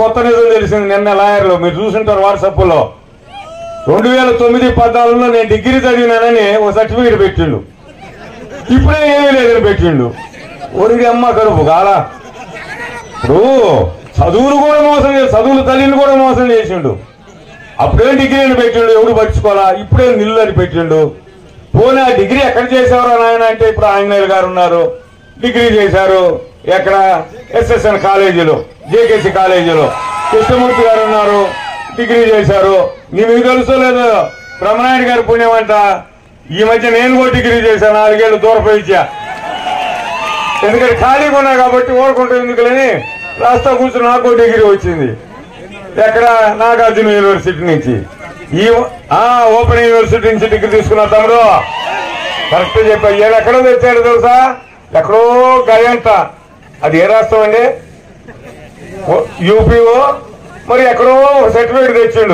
కొత్త నిజం తెలిసింది నిన్న లాయర్లో మీరు చూసుంటారు వాట్సాప్లో రెండు వేల తొమ్మిది పద్నాలుగులో నేను డిగ్రీ చదివినానని ఓ సర్టిఫికేట్ పెట్టిండు ఇప్పుడే ఏమీ లేదని పెట్టిండు ఒరిగి అమ్మ కడుపు కాలా ఇప్పుడు చదువులు కూడా మోసం చేసి చదువులు తల్లిని కూడా మోసం చేసిండు అప్పుడే డిగ్రీ అని పెట్టిండు ఎవడు పట్టించుకోవాలా ఇప్పుడే నిల్లు అని పెట్టిండు పోనీ ఆ డిగ్రీ ఎక్కడ చేసేవారు నాయన అంటే ఇప్పుడు ఆంజనేయులు గారు ఉన్నారు డిగ్రీ చేశారు ఎక్కడ ఎస్ఎస్ఎన్ కాలేజీలో జేకేసి కాలేజీలో కృష్ణమూర్తి గారు ఉన్నారు డిగ్రీ చేశారు నీ మీకు తెలుసో లేదో బ్రహ్మనాయుడు గారి పుణ్యం అంట ఈ మధ్య నేను కూడా డిగ్రీ చేశాను నాలుగేళ్లు దూరపు ఇచ్చా ఎందుకంటే ఖాళీగా ఉన్నా కాబట్టి ఓడుకుంటూ ఎందుకులని రాస్తా కూర్చుని నాకు డిగ్రీ వచ్చింది ఎక్కడ నాగార్జున యూనివర్సిటీ నుంచి ఈ ఆ ఓపెన్ యూనివర్సిటీ నుంచి డిగ్రీ తీసుకున్న తమ్ముడు కరెక్ట్ చెప్పా ఈయన ఎక్కడో తెచ్చాడు తెలుసా ఎక్కడో గయంట అది ఏ రాష్ట్రం అండి ఓ- యూపీఓ మరి ఎక్కడో సర్టిఫికేట్ తెచ్చిండు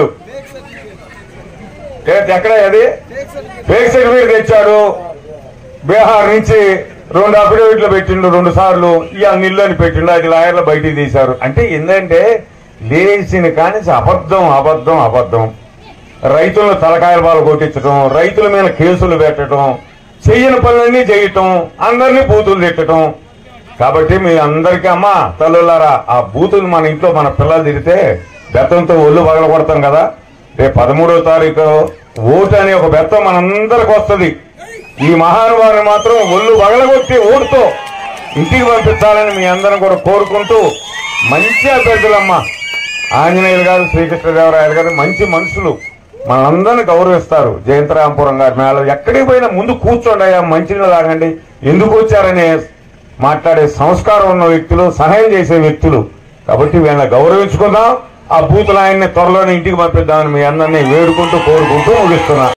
ఏ- ఎక్కడ అది ఫేక్ సర్టిఫికేట్ తెచ్చాడు బీహార్ నుంచి రెండు అఫిడవిట్లు పెట్టిండు రెండు సార్లు ఇవాళ నిల్లు అని పెట్టిండు అది లాయర్లు బయటికి తీశారు అంటే ఏంటంటే లేచిన కానీ అబద్ధం అబద్ధం అబద్ధం రైతులను తలకాయల బాలు కొట్టించడం రైతుల మీద కేసులు పెట్టడం చెయ్యని పనులన్నీ చేయటం అందరినీ బూతులు తిట్టడం కాబట్టి మీ అందరికీ అమ్మా తల్లులారా ఆ బూతులు మన ఇంట్లో మన పిల్లలు తిరిగితే బెత్తంతో ఒళ్ళు పగల కొడతాం కదా రేపు పదమూడవ తారీఖు ఓటు అనే ఒక బెత్తం మనందరికి వస్తుంది ఈ మహానుభావుని మాత్రం ఒళ్ళు పగలగొట్టి ఓటుతో ఇంటికి పంపించాలని మీ అందరం కూడా కోరుకుంటూ మంచి అభ్యర్థులమ్మా ఆంజనేయులు గారు శ్రీకృష్ణదేవరాయలు గారు మంచి మనుషులు మనందరిని గౌరవిస్తారు జయంతరాంపురం గారి మేళ ఎక్కడికి పోయినా ముందు కూర్చోండి అయ్యా మంచిగా తాగండి ఎందుకు వచ్చారనే మాట్లాడే సంస్కారం ఉన్న వ్యక్తులు సహాయం చేసే వ్యక్తులు కాబట్టి వీళ్ళని గౌరవించుకుందాం ఆ బూతులు ఆయన్ని త్వరలోనే ఇంటికి పంపిద్దామని మీ అందరినీ వేడుకుంటూ కోరుకుంటూ ముగిస్తున్నా